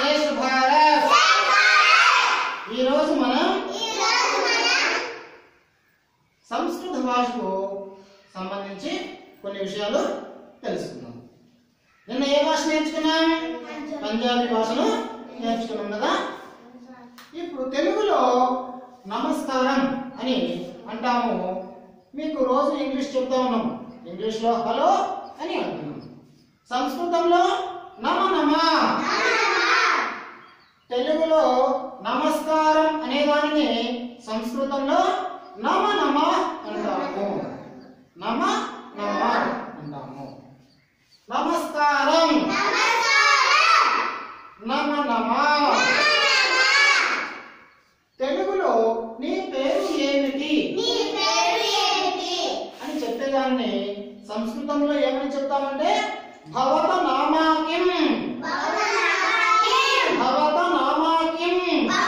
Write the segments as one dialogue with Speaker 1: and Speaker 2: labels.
Speaker 1: శ్రేష్ఠ భారత్ ఈరోజు మనం సంస్కృత భాషకు సంబంధించి కొన్ని విషయాలు తెలుసుకుందాం నిన్న ఏ భాష నేర్చుకున్నాం పంజాబీ భాషను నేర్చుకున్నాం కదా ఇప్పుడు తెలుగులో నమస్కారం అని అంటాము మీకు రోజు ఇంగ్లీష్ చెప్తా ఉన్నాం ఇంగ్లీష్లో హలో అని అంటున్నాం సంస్కృతంలో నమ నమ తెలుగులో నమస్కారం అనే దానిని సంస్కృతంలో నమ నమ అంటాము నమ నమ అంటాము నమస్కారం నమ నమ తెలుగులో నీ పేరు ఏమిటి అని చెప్పేదాన్ని సంస్కృతంలో ఏమని చెప్తామంటే భవత నామాకిం భవత నామాకిం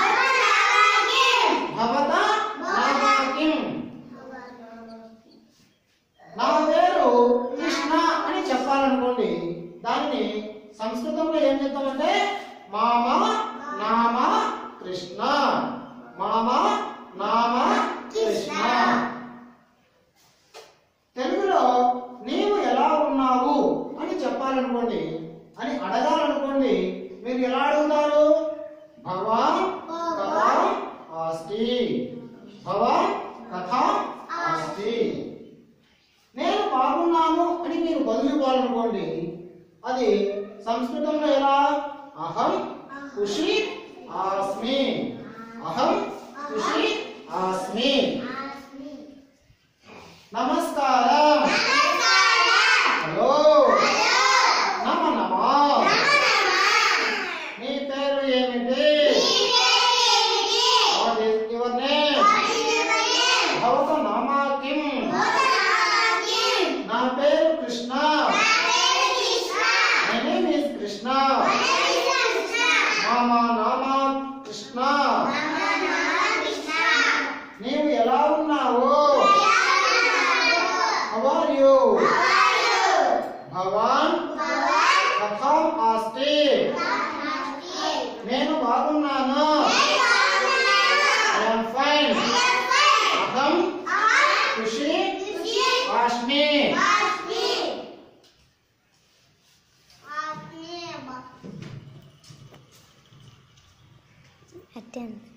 Speaker 1: భవత నామాకిం నా పేరు కృష్ణ అని చెప్పాలనుకోండి దాన్ని సంస్కృతంలో ఏం చెప్తామంటే మామ నామ కృష్ణ మామ నామ కృష్ణ తెలుగులో నీవు ఎలా ఉన్నావు అని చెప్పాలనుకోండి అని అడగాలనుకోండి మీరు ఎలా అడుగుతారు భవాన్ కథాం ఆస్తి భవాన్ కథాం ఆస్తి నేను బాగున్నాను అని మీరు బదులుకోవాలనుకోండి అది సంస్కృతంలో ఎలా అహం ఖుషి ఆస్మి అహం ఖుషి ఆస్మి నమస్కారం హలో నమ నమ నీ పేరు ఏమిటి వాట్ ఇస్ యువర్ నేమ్ భవత నామా కిం నా పేరు Krishna my name is Krishna మామా నామా కృష్ణ నీవు ఎలా ఉన్నావు హౌ ఆర్ యు భవాన్ కథాం ఆస్తి నేను బాగున్నాను ఐ యామ్ ఫైన్ అహం ఖుషి ఆస్మి
Speaker 2: అట్టేను